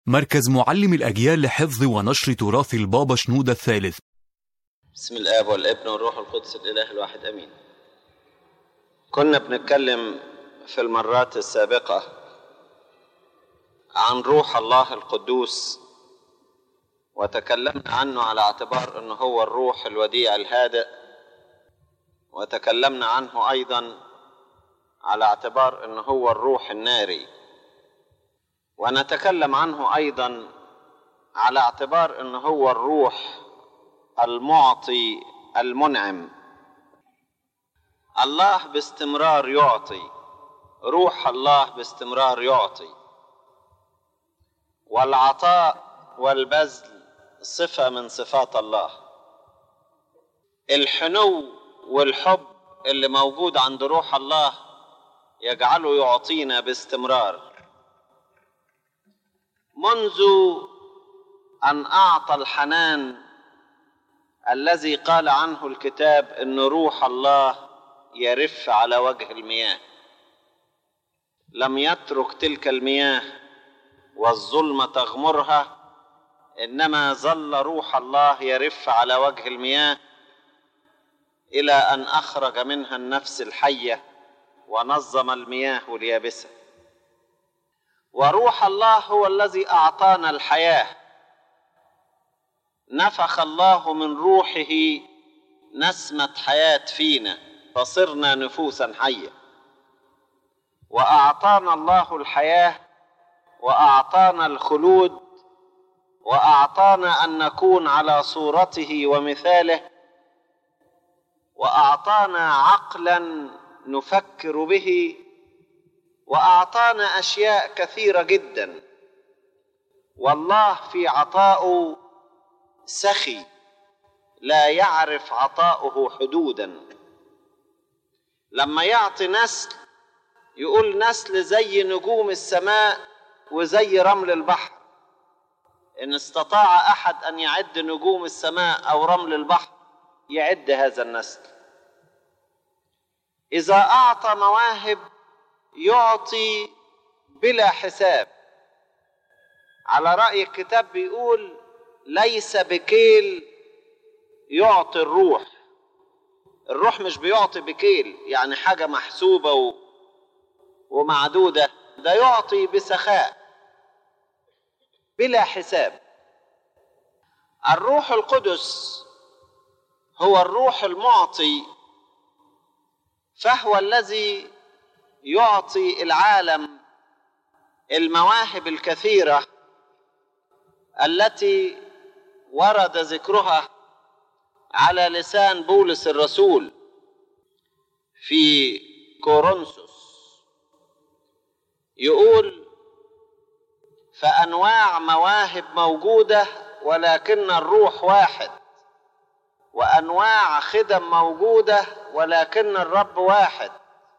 مركز معلم الأجيال لحفظ ونشر تراث البابا شنودة الثالث بسم الاب والابن والروح القدس الاله الواحد امين كنا بنتكلم في المرات السابقه عن روح الله القدوس وتكلمنا عنه على اعتبار انه هو الروح الوديع الهادئ وتكلمنا عنه ايضا على اعتبار انه هو الروح الناري ونتكلم عنه ايضا على اعتبار انه هو الروح المعطي المنعم الله باستمرار يعطي روح الله باستمرار يعطي والعطاء والبذل صفه من صفات الله الحنو والحب اللي موجود عند روح الله يجعله يعطينا باستمرار منذ ان اعطى الحنان الذي قال عنه الكتاب ان روح الله يرف على وجه المياه لم يترك تلك المياه والظلمه تغمرها انما ظل روح الله يرف على وجه المياه الى ان اخرج منها النفس الحيه ونظم المياه اليابسه وروح الله هو الذي اعطانا الحياه نفخ الله من روحه نسمه حياه فينا فصرنا نفوسا حيه واعطانا الله الحياه واعطانا الخلود واعطانا ان نكون على صورته ومثاله واعطانا عقلا نفكر به واعطانا اشياء كثيره جدا والله في عطائه سخي لا يعرف عطاؤه حدودا لما يعطي نسل يقول نسل زي نجوم السماء وزي رمل البحر ان استطاع احد ان يعد نجوم السماء او رمل البحر يعد هذا النسل اذا اعطى مواهب يعطي بلا حساب على راي الكتاب بيقول ليس بكيل يعطي الروح الروح مش بيعطي بكيل يعني حاجه محسوبه و... ومعدوده ده يعطي بسخاء بلا حساب الروح القدس هو الروح المعطي فهو الذي يعطي العالم المواهب الكثيره التي ورد ذكرها على لسان بولس الرسول في كورنثوس يقول فانواع مواهب موجوده ولكن الروح واحد وانواع خدم موجوده ولكن الرب واحد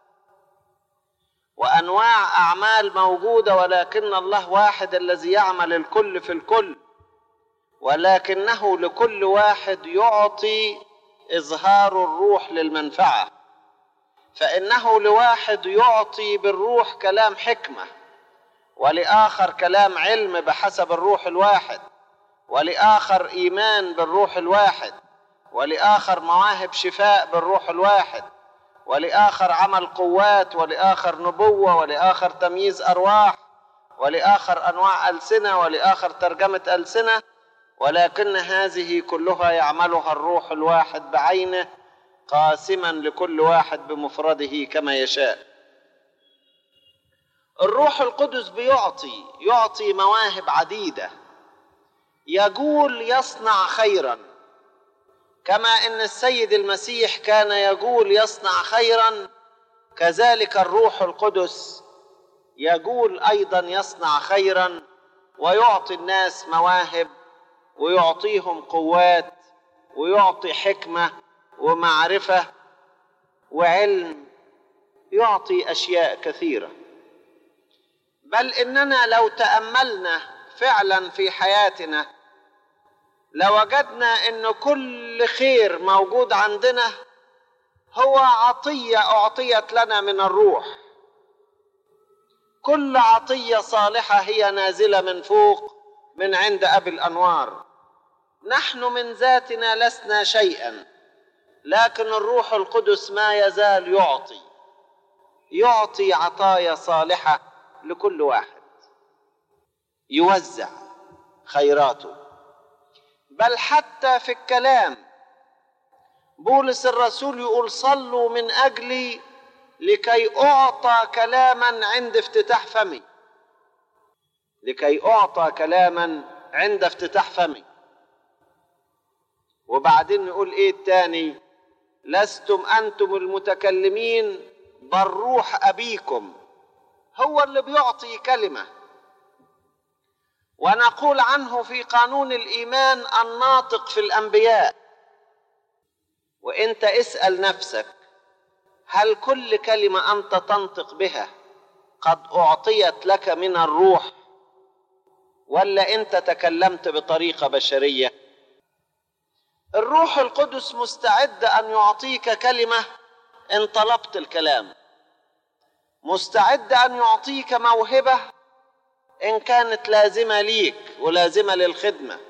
وانواع اعمال موجوده ولكن الله واحد الذي يعمل الكل في الكل ولكنه لكل واحد يعطي اظهار الروح للمنفعه فانه لواحد يعطي بالروح كلام حكمه ولاخر كلام علم بحسب الروح الواحد ولاخر ايمان بالروح الواحد ولاخر مواهب شفاء بالروح الواحد ولاخر عمل قوات ولاخر نبوه ولاخر تمييز ارواح ولاخر انواع السنه ولاخر ترجمه السنه ولكن هذه كلها يعملها الروح الواحد بعينه قاسما لكل واحد بمفرده كما يشاء الروح القدس بيعطي يعطي مواهب عديده يقول يصنع خيرا كما ان السيد المسيح كان يقول يصنع خيرا كذلك الروح القدس يقول ايضا يصنع خيرا ويعطي الناس مواهب ويعطيهم قوات ويعطي حكمه ومعرفه وعلم يعطي اشياء كثيره بل اننا لو تاملنا فعلا في حياتنا لوجدنا ان كل خير موجود عندنا هو عطيه اعطيت لنا من الروح كل عطيه صالحه هي نازله من فوق من عند ابي الانوار نحن من ذاتنا لسنا شيئا لكن الروح القدس ما يزال يعطي يعطي عطايا صالحه لكل واحد يوزع خيراته بل حتى في الكلام بولس الرسول يقول صلوا من اجلي لكي اعطى كلاما عند افتتاح فمي لكي اعطى كلاما عند افتتاح فمي وبعدين نقول ايه التاني لستم انتم المتكلمين بل روح ابيكم هو اللي بيعطي كلمه ونقول عنه في قانون الايمان الناطق في الانبياء وانت اسال نفسك هل كل كلمه انت تنطق بها قد اعطيت لك من الروح ولا انت تكلمت بطريقه بشريه الروح القدس مستعد ان يعطيك كلمه ان طلبت الكلام مستعد ان يعطيك موهبه ان كانت لازمه ليك ولازمه للخدمه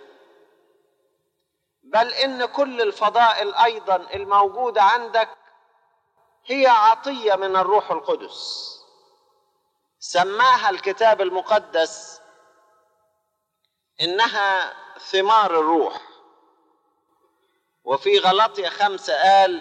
بل ان كل الفضائل ايضا الموجوده عندك هي عطيه من الروح القدس سماها الكتاب المقدس انها ثمار الروح وفي غلطية خمسة قال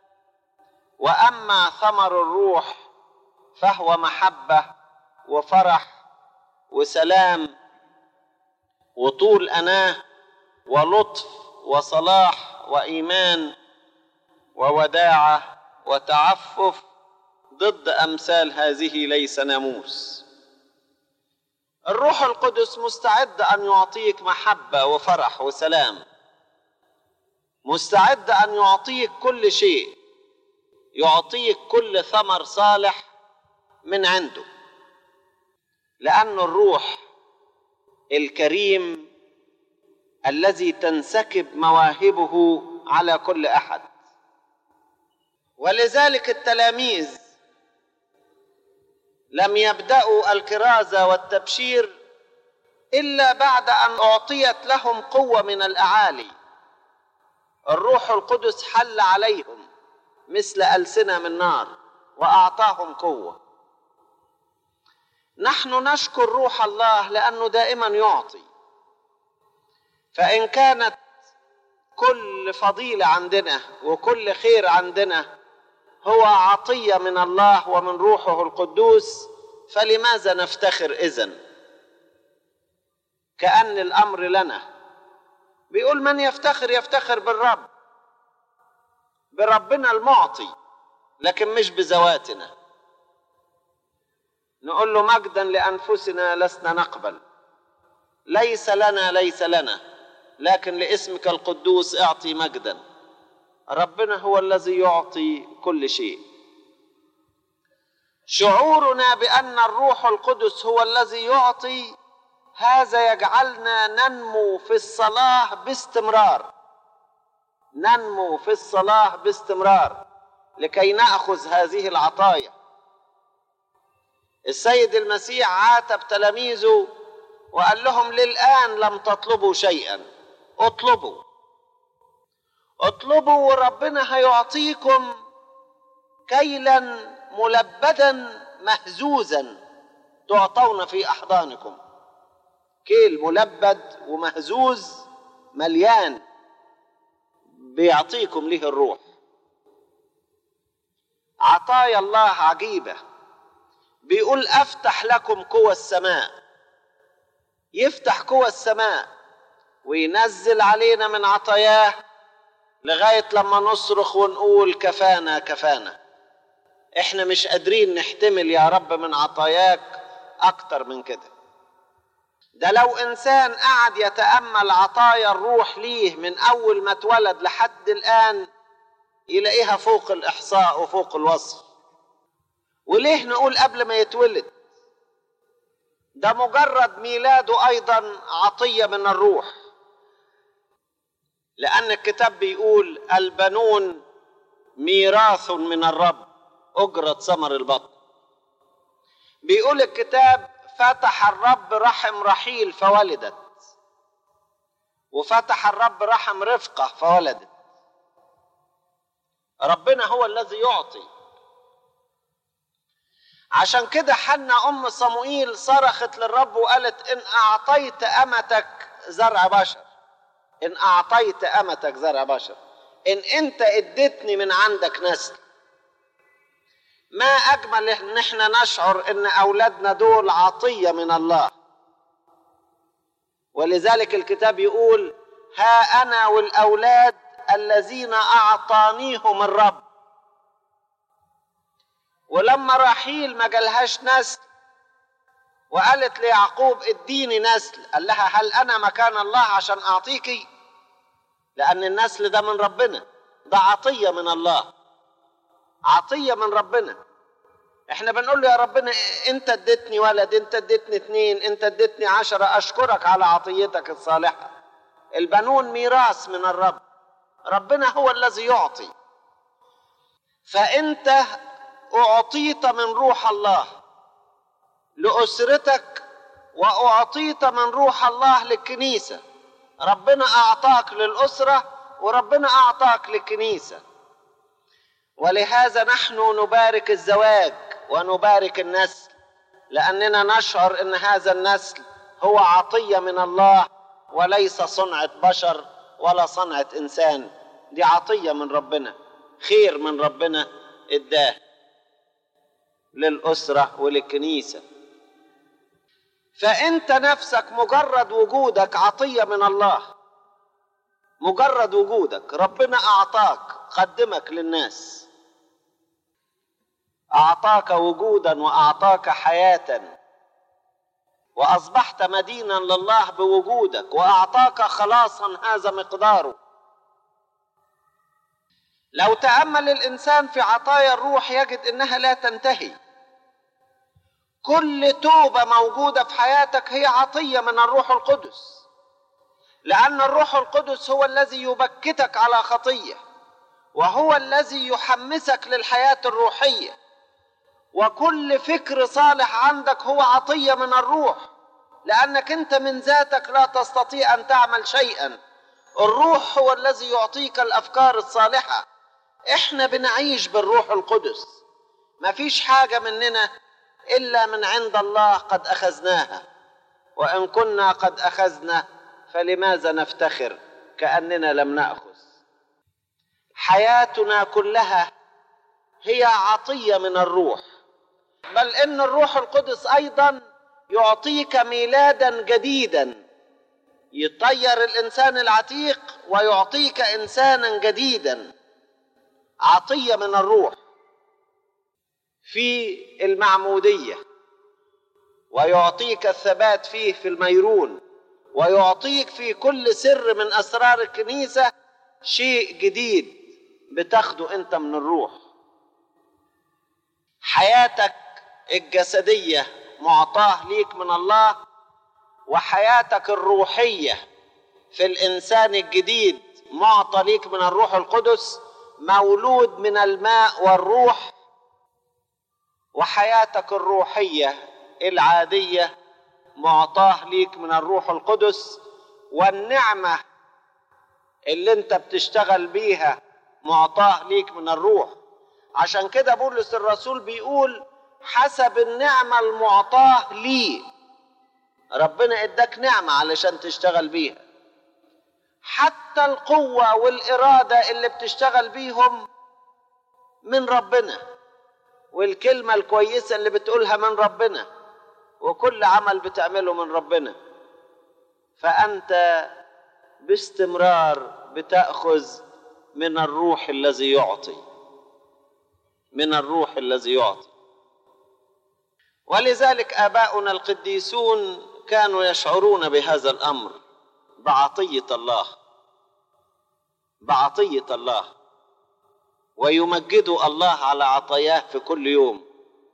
وأما ثمر الروح فهو محبة وفرح وسلام وطول أناه ولطف وصلاح وإيمان ووداعة وتعفف ضد أمثال هذه ليس ناموس الروح القدس مستعد أن يعطيك محبة وفرح وسلام مستعد ان يعطيك كل شيء يعطيك كل ثمر صالح من عنده لان الروح الكريم الذي تنسكب مواهبه على كل احد ولذلك التلاميذ لم يبداوا الكرازه والتبشير الا بعد ان اعطيت لهم قوه من الاعالي الروح القدس حل عليهم مثل ألسنة من نار وأعطاهم قوة نحن نشكر روح الله لأنه دائما يعطي فإن كانت كل فضيلة عندنا وكل خير عندنا هو عطية من الله ومن روحه القدوس فلماذا نفتخر إذن كأن الأمر لنا بيقول من يفتخر يفتخر بالرب بربنا المعطي لكن مش بذواتنا نقول له مجدا لانفسنا لسنا نقبل ليس لنا ليس لنا لكن لاسمك القدوس اعطي مجدا ربنا هو الذي يعطي كل شيء شعورنا بان الروح القدس هو الذي يعطي هذا يجعلنا ننمو في الصلاه باستمرار ننمو في الصلاه باستمرار لكي ناخذ هذه العطايا السيد المسيح عاتب تلاميذه وقال لهم للان لم تطلبوا شيئا اطلبوا اطلبوا وربنا هيعطيكم كيلا ملبدا مهزوزا تعطون في احضانكم كيل ملبد ومهزوز مليان بيعطيكم له الروح عطايا الله عجيبه بيقول افتح لكم قوى السماء يفتح قوى السماء وينزل علينا من عطاياه لغايه لما نصرخ ونقول كفانا كفانا احنا مش قادرين نحتمل يا رب من عطاياك اكتر من كده ده لو انسان قعد يتامل عطايا الروح ليه من اول ما اتولد لحد الان يلاقيها فوق الاحصاء وفوق الوصف وليه نقول قبل ما يتولد ده مجرد ميلاده ايضا عطيه من الروح لان الكتاب بيقول البنون ميراث من الرب اجره ثمر البطن بيقول الكتاب فتح الرب رحم رحيل فولدت وفتح الرب رحم رفقة فولدت ربنا هو الذي يعطي عشان كده حنا أم صموئيل صرخت للرب وقالت إن أعطيت أمتك زرع بشر إن أعطيت أمتك زرع بشر إن أنت اديتني من عندك نسل ما أجمل إن إحنا نشعر إن أولادنا دول عطية من الله ولذلك الكتاب يقول ها أنا والأولاد الذين أعطانيهم الرب ولما راحيل ما جالهاش نسل وقالت ليعقوب اديني نسل قال لها هل أنا مكان الله عشان أعطيكي لأن النسل ده من ربنا ده عطية من الله عطية من ربنا احنا بنقول له يا ربنا انت اديتني ولد انت اديتني اتنين انت اديتني عشرة اشكرك على عطيتك الصالحة البنون ميراث من الرب ربنا هو الذي يعطي فانت اعطيت من روح الله لاسرتك واعطيت من روح الله للكنيسه ربنا اعطاك للاسره وربنا اعطاك للكنيسه ولهذا نحن نبارك الزواج ونبارك النسل لاننا نشعر ان هذا النسل هو عطيه من الله وليس صنعه بشر ولا صنعه انسان دي عطيه من ربنا خير من ربنا اداه للاسره وللكنيسه فانت نفسك مجرد وجودك عطيه من الله مجرد وجودك ربنا اعطاك قدمك للناس اعطاك وجودا واعطاك حياه واصبحت مدينا لله بوجودك واعطاك خلاصا هذا مقداره لو تامل الانسان في عطايا الروح يجد انها لا تنتهي كل توبه موجوده في حياتك هي عطيه من الروح القدس لان الروح القدس هو الذي يبكتك على خطيه وهو الذي يحمسك للحياه الروحيه وكل فكر صالح عندك هو عطيه من الروح لانك انت من ذاتك لا تستطيع ان تعمل شيئا الروح هو الذي يعطيك الافكار الصالحه احنا بنعيش بالروح القدس ما فيش حاجه مننا الا من عند الله قد اخذناها وان كنا قد اخذنا فلماذا نفتخر كاننا لم ناخذ حياتنا كلها هي عطيه من الروح بل ان الروح القدس ايضا يعطيك ميلادا جديدا يطير الانسان العتيق ويعطيك انسانا جديدا عطيه من الروح في المعموديه ويعطيك الثبات فيه في الميرون ويعطيك في كل سر من اسرار الكنيسه شيء جديد بتاخده انت من الروح حياتك الجسديه معطاه ليك من الله وحياتك الروحيه في الانسان الجديد معطى ليك من الروح القدس مولود من الماء والروح وحياتك الروحيه العاديه معطاه ليك من الروح القدس والنعمه اللي انت بتشتغل بيها معطاه ليك من الروح عشان كده بولس الرسول بيقول حسب النعمه المعطاه لي ربنا اداك نعمه علشان تشتغل بيها حتى القوه والاراده اللي بتشتغل بيهم من ربنا والكلمه الكويسه اللي بتقولها من ربنا وكل عمل بتعمله من ربنا فانت باستمرار بتاخذ من الروح الذي يعطي من الروح الذي يعطي ولذلك اباؤنا القديسون كانوا يشعرون بهذا الامر بعطيه الله بعطيه الله ويمجدوا الله على عطاياه في كل يوم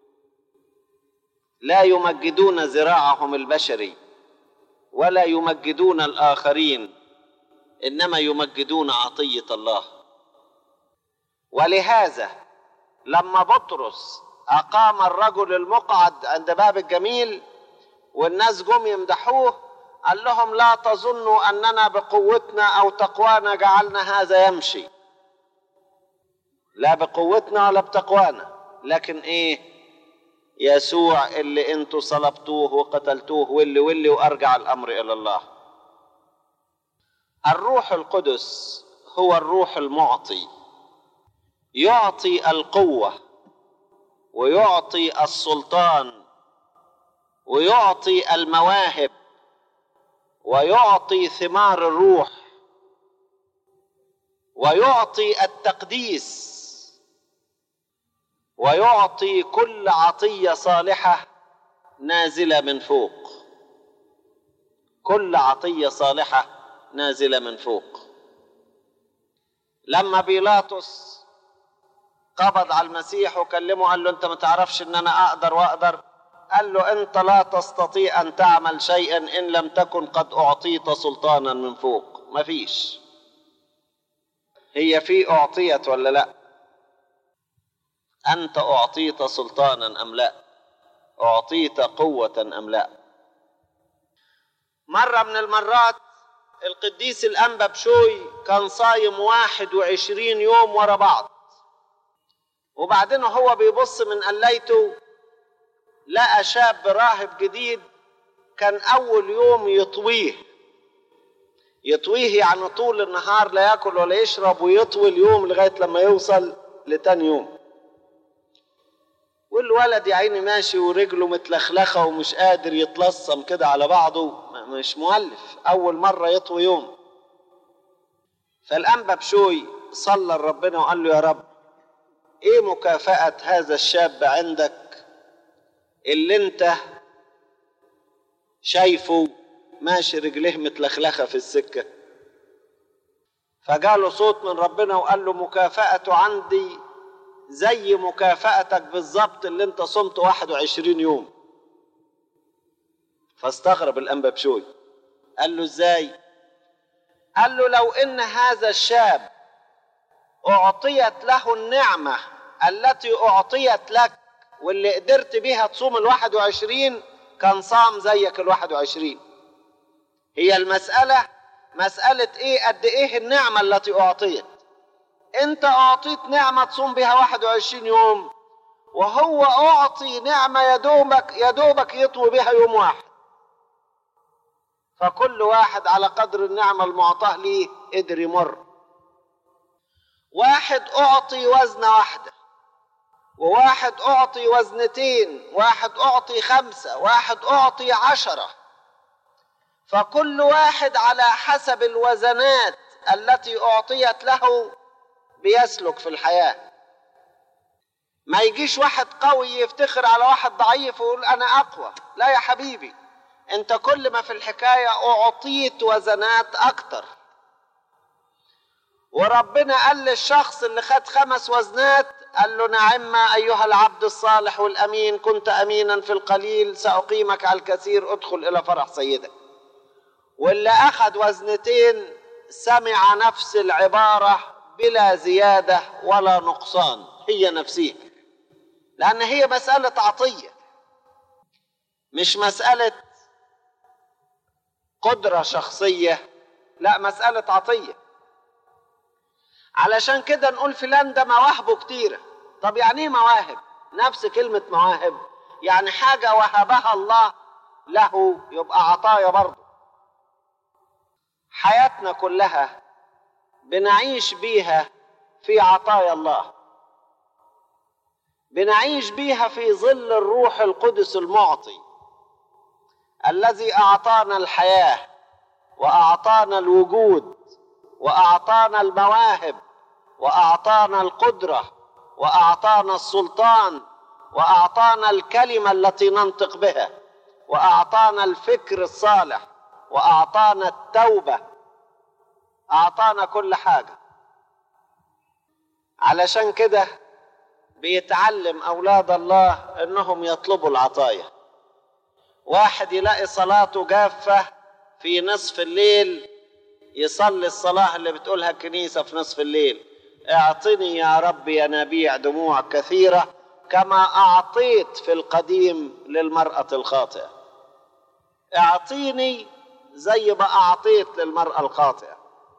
لا يمجدون ذراعهم البشري ولا يمجدون الاخرين انما يمجدون عطيه الله ولهذا لما بطرس اقام الرجل المقعد عند باب الجميل والناس جم يمدحوه قال لهم لا تظنوا اننا بقوتنا او تقوانا جعلنا هذا يمشي لا بقوتنا ولا بتقوانا لكن ايه يسوع اللي انتوا صلبتوه وقتلتوه واللي واللي وارجع الامر الى الله الروح القدس هو الروح المعطي يعطي القوه ويعطي السلطان ويعطي المواهب ويعطي ثمار الروح ويعطي التقديس ويعطي كل عطيه صالحه نازله من فوق كل عطيه صالحه نازله من فوق لما بيلاطس قبض على المسيح وكلمه قال له انت ما تعرفش ان انا اقدر واقدر قال له انت لا تستطيع ان تعمل شيئا ان لم تكن قد اعطيت سلطانا من فوق مفيش هي في اعطيت ولا لا انت اعطيت سلطانا ام لا اعطيت قوه ام لا مره من المرات القديس الانبا بشوي كان صايم واحد وعشرين يوم ورا بعض وبعدين هو بيبص من قليته لقى شاب راهب جديد كان اول يوم يطويه يطويه يعني طول النهار لا ياكل ولا يشرب ويطوي اليوم لغايه لما يوصل لتاني يوم والولد يا عيني ماشي ورجله متلخلخه ومش قادر يتلصم كده على بعضه مش مؤلف اول مره يطوي يوم فالانبا بشوي صلى لربنا وقال له يا رب ايه مكافاه هذا الشاب عندك اللي انت شايفه ماشي رجليه متلخلخه في السكه فجاله صوت من ربنا وقال له مكافأته عندي زي مكافأتك بالظبط اللي انت صمت 21 يوم فاستغرب الانبا بشوي قال له ازاي قال له لو ان هذا الشاب اعطيت له النعمه التي اعطيت لك واللي قدرت بيها تصوم ال 21 كان صام زيك ال 21 هي المساله مساله ايه قد ايه النعمه التي اعطيت انت اعطيت نعمه تصوم بها 21 يوم وهو اعطي نعمه يدوبك يدوبك يطوي بها يوم واحد فكل واحد على قدر النعمه المعطاه ليه قدر يمر واحد اعطي وزنه واحده وواحد اعطي وزنتين واحد اعطي خمسه واحد اعطي عشره فكل واحد على حسب الوزنات التي اعطيت له بيسلك في الحياه ما يجيش واحد قوي يفتخر على واحد ضعيف ويقول انا اقوى لا يا حبيبي انت كل ما في الحكايه اعطيت وزنات اكتر وربنا قال للشخص اللي خد خمس وزنات قال له نعم ايها العبد الصالح والامين كنت امينا في القليل ساقيمك على الكثير ادخل الى فرح سيدك واللي اخذ وزنتين سمع نفس العباره بلا زياده ولا نقصان هي نفسها لان هي مساله عطيه مش مساله قدره شخصيه لا مساله عطيه علشان كده نقول فلان ده مواهبه كتيره طب يعني ايه مواهب نفس كلمه مواهب يعني حاجه وهبها الله له يبقى عطايا برضه حياتنا كلها بنعيش بيها في عطايا الله بنعيش بيها في ظل الروح القدس المعطي الذي اعطانا الحياه واعطانا الوجود واعطانا المواهب واعطانا القدره واعطانا السلطان واعطانا الكلمه التي ننطق بها واعطانا الفكر الصالح واعطانا التوبه اعطانا كل حاجه علشان كده بيتعلم اولاد الله انهم يطلبوا العطايا واحد يلاقي صلاته جافه في نصف الليل يصلي الصلاه اللي بتقولها الكنيسه في نصف الليل اعطني يا رب ينابيع دموع كثيره كما اعطيت في القديم للمراه الخاطئه اعطيني زي ما أعطيت للمرأة الخاطئة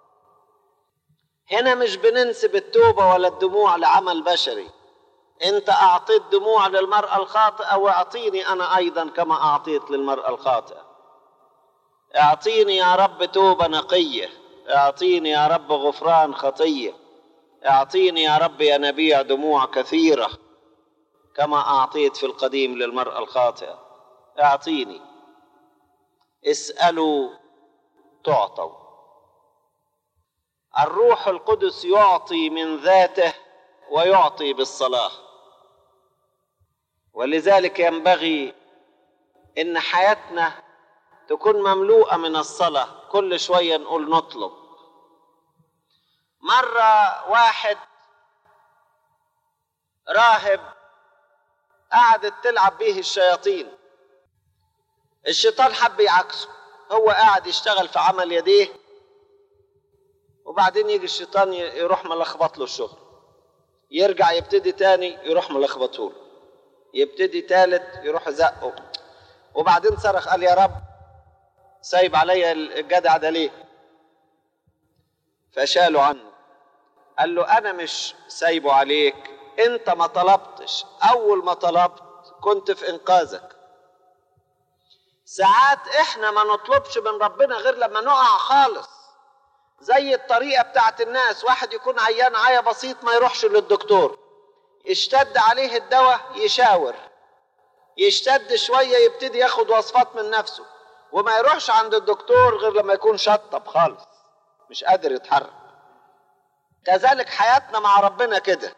هنا مش بننسب التوبة ولا الدموع لعمل بشري انت اعطيت دموع للمرأة الخاطئة واعطيني انا ايضا كما اعطيت للمرأة الخاطئة اعطيني يا رب توبة نقية اعطيني يا رب غفران خطية اعطيني يا رب يا نبيع دموع كثيرة كما اعطيت في القديم للمرأة الخاطئة اعطيني اسألوا تعطوا الروح القدس يعطي من ذاته ويعطي بالصلاه ولذلك ينبغي ان حياتنا تكون مملوءه من الصلاه كل شويه نقول نطلب مره واحد راهب قعدت تلعب به الشياطين الشيطان حب يعكسه هو قاعد يشتغل في عمل يديه وبعدين يجي الشيطان يروح ملخبط له الشغل يرجع يبتدي تاني يروح ملخبطه له يبتدي تالت يروح زقه وبعدين صرخ قال يا رب سايب عليا الجدع ده ليه فشالوا عنه قال له انا مش سايبه عليك انت ما طلبتش اول ما طلبت كنت في انقاذك ساعات احنا ما نطلبش من ربنا غير لما نقع خالص زي الطريقة بتاعت الناس واحد يكون عيان عيا بسيط ما يروحش للدكتور اشتد عليه الدواء يشاور يشتد شوية يبتدي ياخد وصفات من نفسه وما يروحش عند الدكتور غير لما يكون شطب خالص مش قادر يتحرك كذلك حياتنا مع ربنا كده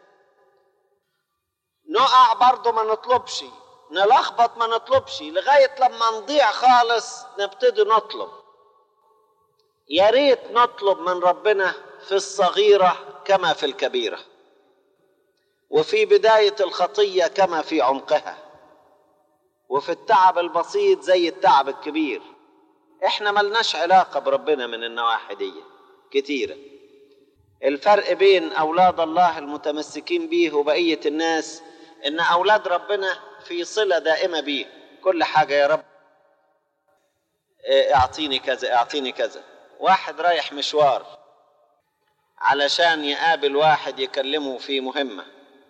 نقع برضه ما نطلبش نلخبط ما نطلبش لغاية لما نضيع خالص نبتدي نطلب يا ريت نطلب من ربنا في الصغيرة كما في الكبيرة وفي بداية الخطية كما في عمقها وفي التعب البسيط زي التعب الكبير احنا ملناش علاقة بربنا من النواحي دي كتيرة الفرق بين أولاد الله المتمسكين بيه وبقية الناس إن أولاد ربنا في صلة دائمة بيه كل حاجة يا رب اعطيني كذا اعطيني كذا واحد رايح مشوار علشان يقابل واحد يكلمه في مهمة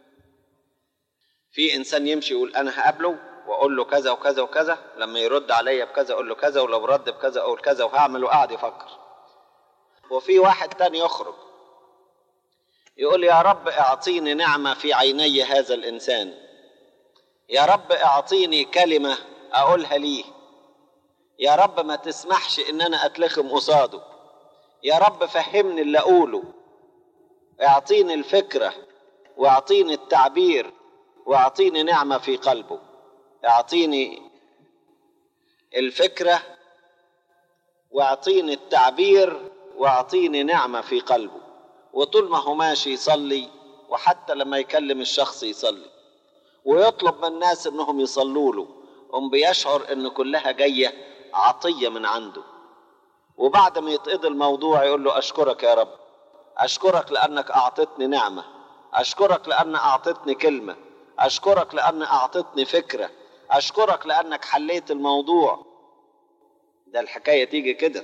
في إنسان يمشي يقول أنا هقابله وأقول له كذا وكذا وكذا لما يرد عليا بكذا أقول له كذا ولو رد بكذا أقول كذا وهعمل وقاعد يفكر وفي واحد تاني يخرج يقول يا رب اعطيني نعمة في عيني هذا الإنسان يا رب اعطيني كلمة أقولها ليه يا رب ما تسمحش ان انا اتلخم قصاده يا رب فهمني اللي اقوله اعطيني الفكرة واعطيني التعبير واعطيني نعمة في قلبه اعطيني الفكرة واعطيني التعبير واعطيني نعمة في قلبه وطول ما هو ماشي يصلي وحتى لما يكلم الشخص يصلي ويطلب من الناس انهم يصلوا له هم بيشعر ان كلها جايه عطيه من عنده وبعد ما يتقضي الموضوع يقول له اشكرك يا رب اشكرك لانك اعطتني نعمه اشكرك لان اعطتني كلمه اشكرك لان اعطتني فكره اشكرك لانك حليت الموضوع ده الحكايه تيجي كده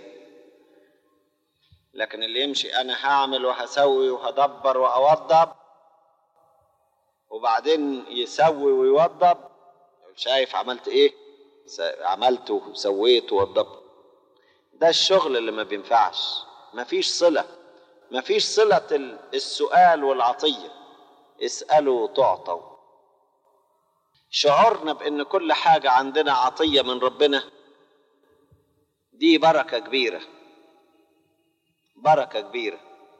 لكن اللي يمشي انا هعمل وهسوي وهدبر واوضب وبعدين يسوي ويوضب شايف عملت ايه عملت وسويت ووضبت ده الشغل اللي ما بينفعش مفيش صلة مفيش صلة السؤال والعطية اسألوا تعطوا شعورنا بأن كل حاجة عندنا عطية من ربنا دي بركة كبيرة بركة كبيرة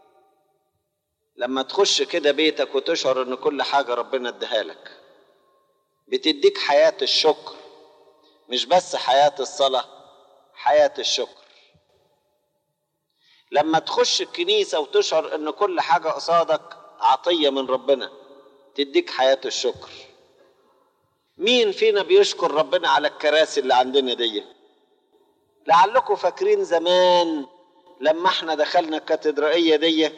لما تخش كده بيتك وتشعر ان كل حاجة ربنا اديها لك بتديك حياة الشكر مش بس حياة الصلاة حياة الشكر لما تخش الكنيسة وتشعر ان كل حاجة قصادك عطية من ربنا تديك حياة الشكر مين فينا بيشكر ربنا على الكراسي اللي عندنا دي لعلكم فاكرين زمان لما احنا دخلنا الكاتدرائية دي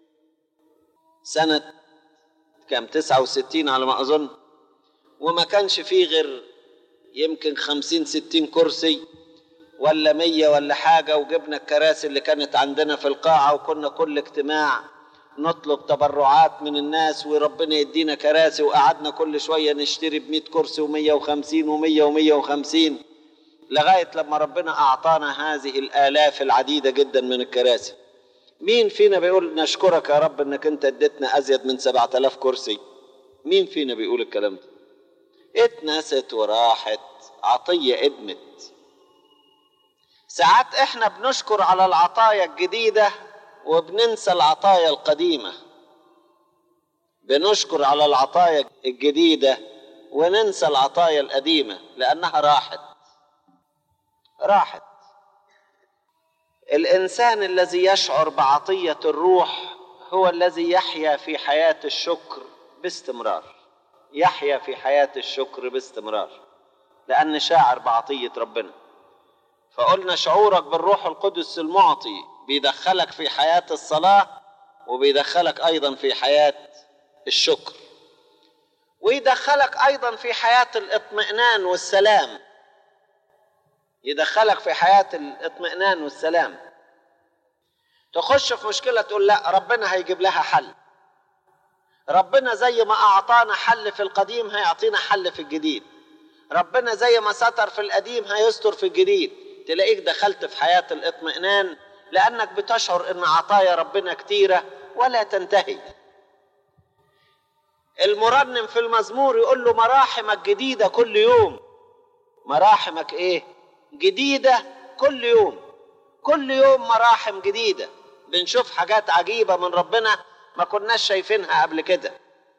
سنة كام تسعة وستين على ما أظن وما كانش فيه غير يمكن خمسين ستين كرسي ولا مية ولا حاجة وجبنا الكراسي اللي كانت عندنا في القاعة وكنا كل اجتماع نطلب تبرعات من الناس وربنا يدينا كراسي وقعدنا كل شوية نشتري بمئة كرسي ومية وخمسين ومية ومية وخمسين لغاية لما ربنا أعطانا هذه الآلاف العديدة جدا من الكراسي مين فينا بيقول نشكرك يا رب انك انت اديتنا ازيد من سبعة آلاف كرسي مين فينا بيقول الكلام ده اتنست وراحت عطية ادمت ساعات احنا بنشكر على العطايا الجديدة وبننسى العطايا القديمة بنشكر على العطايا الجديدة وننسى العطايا القديمة لأنها راحت راحت الإنسان الذي يشعر بعطية الروح هو الذي يحيا في حياة الشكر باستمرار يحيا في حياة الشكر باستمرار لأن شاعر بعطية ربنا فقلنا شعورك بالروح القدس المعطي بيدخلك في حياة الصلاة وبيدخلك أيضا في حياة الشكر ويدخلك أيضا في حياة الاطمئنان والسلام يدخلك في حياة الاطمئنان والسلام تخش في مشكلة تقول لا ربنا هيجيب لها حل ربنا زي ما أعطانا حل في القديم هيعطينا حل في الجديد ربنا زي ما ستر في القديم هيستر في الجديد تلاقيك دخلت في حياة الاطمئنان لأنك بتشعر إن عطايا ربنا كتيرة ولا تنتهي المرنم في المزمور يقول له مراحمك جديدة كل يوم مراحمك إيه؟ جديدة كل يوم كل يوم مراحم جديدة بنشوف حاجات عجيبة من ربنا ما كناش شايفينها قبل كده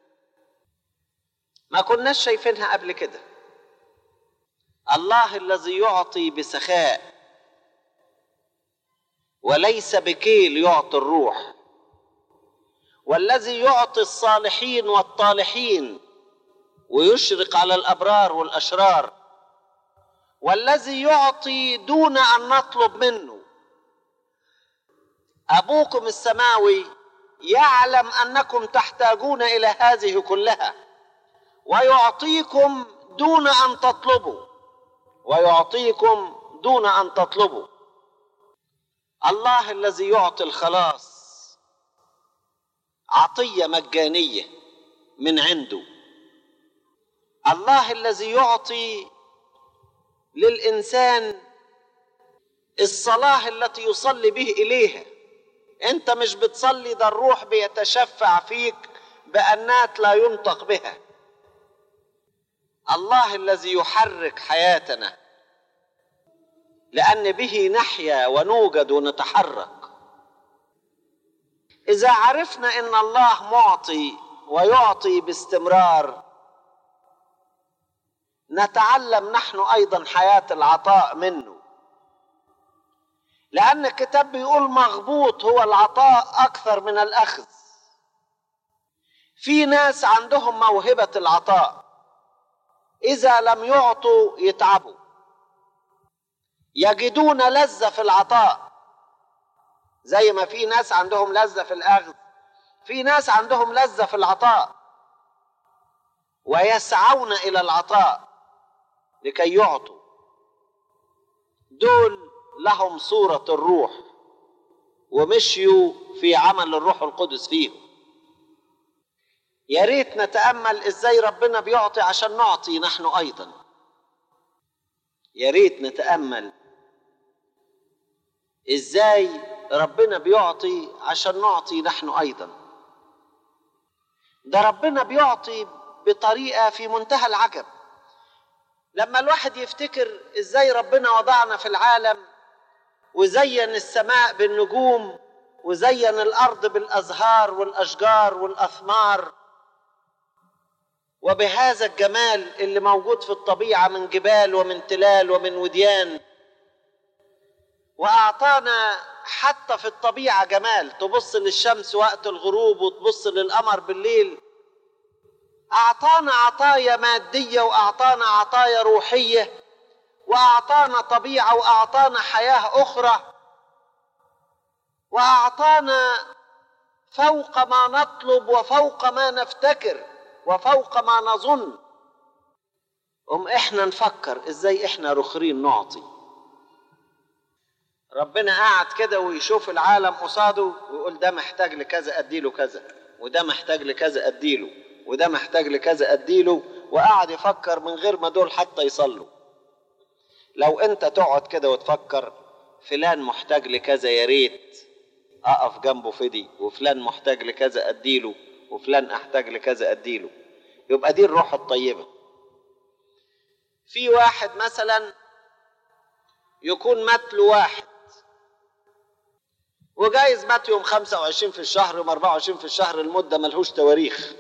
ما كناش شايفينها قبل كده الله الذي يعطي بسخاء وليس بكيل يعطي الروح والذي يعطي الصالحين والطالحين ويشرق على الابرار والاشرار والذي يعطي دون ان نطلب منه ابوكم السماوي يعلم انكم تحتاجون الى هذه كلها ويعطيكم دون ان تطلبوا ويعطيكم دون ان تطلبوا الله الذي يعطي الخلاص عطيه مجانيه من عنده الله الذي يعطي للانسان الصلاه التي يصلي به اليها انت مش بتصلي ده الروح بيتشفع فيك بانات لا ينطق بها الله الذي يحرك حياتنا لان به نحيا ونوجد ونتحرك اذا عرفنا ان الله معطي ويعطي باستمرار نتعلم نحن ايضا حياه العطاء منه لان الكتاب بيقول مغبوط هو العطاء اكثر من الاخذ في ناس عندهم موهبه العطاء اذا لم يعطوا يتعبوا يجدون لذه في العطاء زي ما في ناس عندهم لذه في الاخذ في ناس عندهم لذه في العطاء ويسعون الى العطاء لكي يعطوا دول لهم صورة الروح ومشيوا في عمل الروح القدس فيهم يا ريت نتأمل ازاي ربنا بيعطي عشان نعطي نحن أيضا يا ريت نتأمل ازاي ربنا بيعطي عشان نعطي نحن أيضا ده ربنا بيعطي بطريقة في منتهى العجب لما الواحد يفتكر ازاي ربنا وضعنا في العالم وزين السماء بالنجوم وزين الارض بالازهار والاشجار والاثمار وبهذا الجمال اللي موجود في الطبيعه من جبال ومن تلال ومن وديان واعطانا حتى في الطبيعه جمال تبص للشمس وقت الغروب وتبص للقمر بالليل اعطانا عطايا ماديه واعطانا عطايا روحيه واعطانا طبيعه واعطانا حياه اخرى واعطانا فوق ما نطلب وفوق ما نفتكر وفوق ما نظن ام احنا نفكر ازاي احنا رخرين نعطي ربنا قاعد كده ويشوف العالم قصاده ويقول ده محتاج لكذا اديله كذا وده محتاج لكذا اديله وده محتاج لكذا اديله وقعد يفكر من غير ما دول حتى يصلوا لو انت تقعد كده وتفكر فلان محتاج لكذا يا ريت اقف جنبه فدي وفلان محتاج لكذا اديله وفلان احتاج لكذا اديله يبقى دي الروح الطيبه في واحد مثلا يكون مات له واحد وجايز مات يوم 25 في الشهر يوم 24 في الشهر المدة ملهوش تواريخ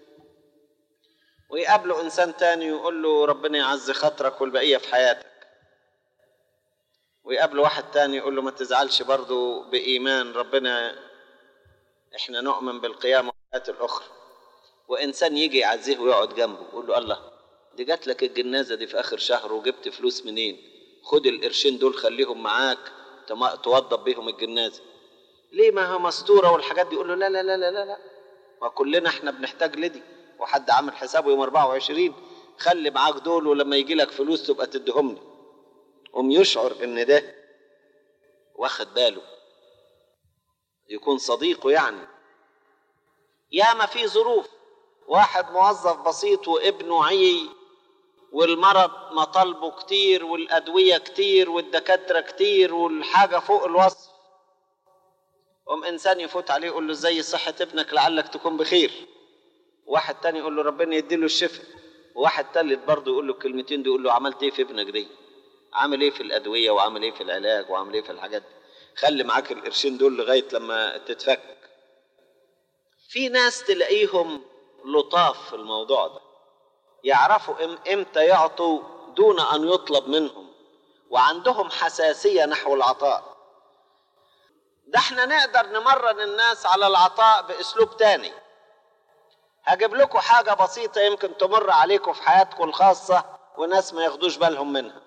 ويقابله إنسان تاني يقول له ربنا يعزي خاطرك والبقية في حياتك ويقابله واحد تاني يقول له ما تزعلش برضو بإيمان ربنا إحنا نؤمن بالقيامة والحياة الأخرى وإنسان يجي يعزيه ويقعد جنبه يقول له الله دي جات لك الجنازة دي في آخر شهر وجبت فلوس منين خد القرشين دول خليهم معاك توضب بيهم الجنازة ليه ما هو مستورة والحاجات دي يقول له لا لا لا لا لا لا ما كلنا احنا بنحتاج لدي وحد عامل حسابه يوم 24 خلي معاك دول ولما يجي لك فلوس تبقى تديهم لي قوم يشعر ان ده واخد باله يكون صديقه يعني يا ما في ظروف واحد موظف بسيط وابنه عي والمرض مطالبه كتير والأدوية كتير والدكاترة كتير والحاجة فوق الوصف قوم إنسان يفوت عليه يقول له زي صحة ابنك لعلك تكون بخير واحد تاني يقول له ربنا يديله الشفاء وواحد تالت برضه يقول له الكلمتين دي يقول له عملت ايه في ابنك دي عامل ايه في الأدوية وعامل ايه في العلاج وعامل ايه في الحاجات دي خلي معاك القرشين دول لغاية لما تتفك في ناس تلاقيهم لطاف في الموضوع ده يعرفوا امتى يعطوا دون ان يطلب منهم وعندهم حساسيه نحو العطاء ده احنا نقدر نمرن الناس على العطاء باسلوب تاني هجيب لكم حاجه بسيطه يمكن تمر عليكم في حياتكم الخاصه وناس ما ياخدوش بالهم منها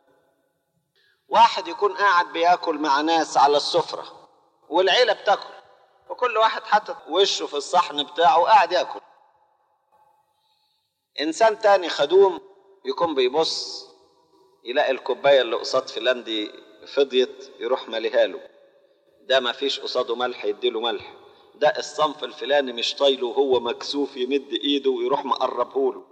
واحد يكون قاعد بياكل مع ناس على السفره والعيله بتاكل وكل واحد حاطط وشه في الصحن بتاعه وقاعد ياكل انسان تاني خدوم يكون بيبص يلاقي الكوبايه اللي قصاد فلان دي فضيت يروح ماليها له ده ما فيش قصاده ملح يديله ملح ده الصنف الفلاني مش طايله وهو مكسوف يمد ايده ويروح مقربه له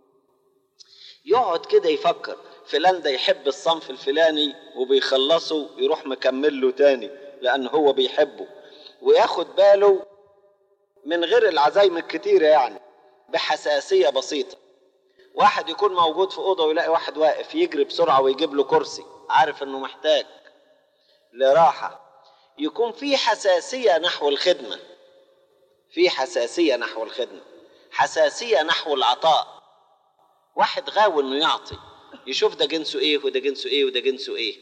يقعد كده يفكر فلان ده يحب الصنف الفلاني وبيخلصه يروح مكمل له تاني لان هو بيحبه وياخد باله من غير العزايم الكتيره يعني بحساسية بسيطة واحد يكون موجود في أوضة ويلاقي واحد واقف يجري بسرعة ويجيب له كرسي عارف إنه محتاج لراحة يكون في حساسية نحو الخدمة في حساسية نحو الخدمة حساسية نحو العطاء واحد غاوي إنه يعطي يشوف ده جنسه إيه وده جنسه إيه وده جنسه إيه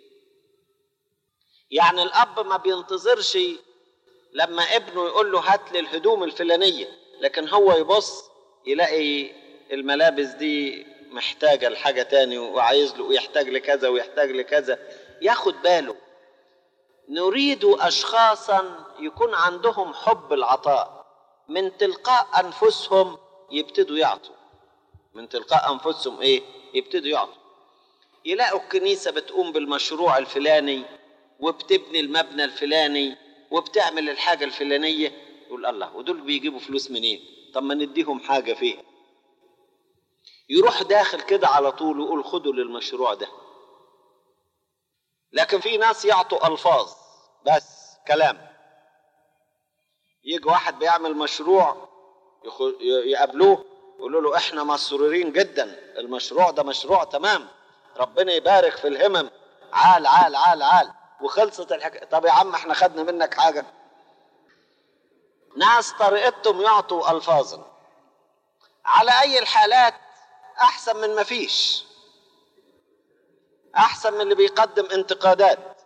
يعني الأب ما بينتظرش لما ابنه يقول له هات لي الهدوم الفلانيه لكن هو يبص يلاقي الملابس دي محتاجة لحاجة تاني وعايز له ويحتاج لكذا ويحتاج لكذا ياخد باله نريد أشخاصا يكون عندهم حب العطاء من تلقاء أنفسهم يبتدوا يعطوا من تلقاء أنفسهم إيه يبتدوا يعطوا يلاقوا الكنيسة بتقوم بالمشروع الفلاني وبتبني المبنى الفلاني وبتعمل الحاجة الفلانية يقول الله ودول بيجيبوا فلوس منين طب ما نديهم حاجة فيه يروح داخل كده على طول ويقول خدوا للمشروع ده لكن في ناس يعطوا ألفاظ بس كلام يجي واحد بيعمل مشروع يقابلوه يقولوا له احنا مسرورين جدا المشروع ده مشروع تمام ربنا يبارك في الهمم عال عال عال عال وخلصت الحكايه طب يا عم احنا خدنا منك حاجه ناس طريقتهم يعطوا الفاظا على اي الحالات احسن من ما فيش احسن من اللي بيقدم انتقادات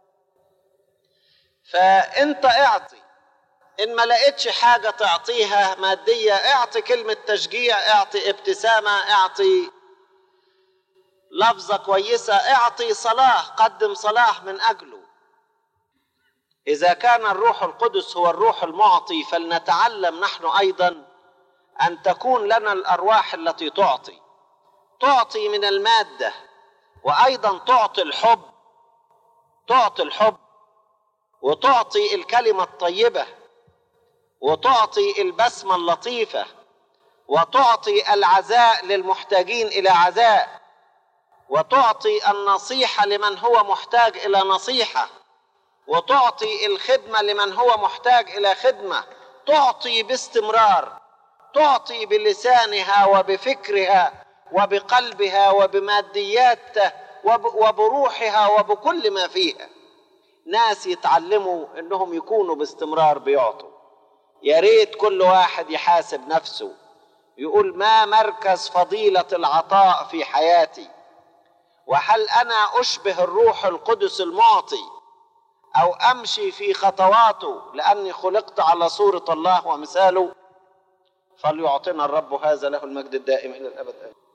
فانت اعطي ان ما لقيتش حاجه تعطيها ماديه اعطي كلمه تشجيع اعطي ابتسامه اعطي لفظه كويسه اعطي صلاه قدم صلاه من اجله اذا كان الروح القدس هو الروح المعطي فلنتعلم نحن ايضا ان تكون لنا الارواح التي تعطي تعطي من الماده وايضا تعطي الحب تعطي الحب وتعطي الكلمة الطيبة وتعطي البسمة اللطيفة وتعطي العزاء للمحتاجين إلى عزاء وتعطي النصيحة لمن هو محتاج إلى نصيحة وتعطي الخدمة لمن هو محتاج إلى خدمة تعطي باستمرار تعطي بلسانها وبفكرها وبقلبها وبمادياتها وب وبروحها وبكل ما فيها ناس يتعلموا انهم يكونوا باستمرار بيعطوا يا ريت كل واحد يحاسب نفسه يقول ما مركز فضيلة العطاء في حياتي وهل أنا أشبه الروح القدس المعطي أو أمشي في خطواته لأني خلقت على صورة الله ومثاله فليعطينا الرب هذا له المجد الدائم إلى الأبد آمين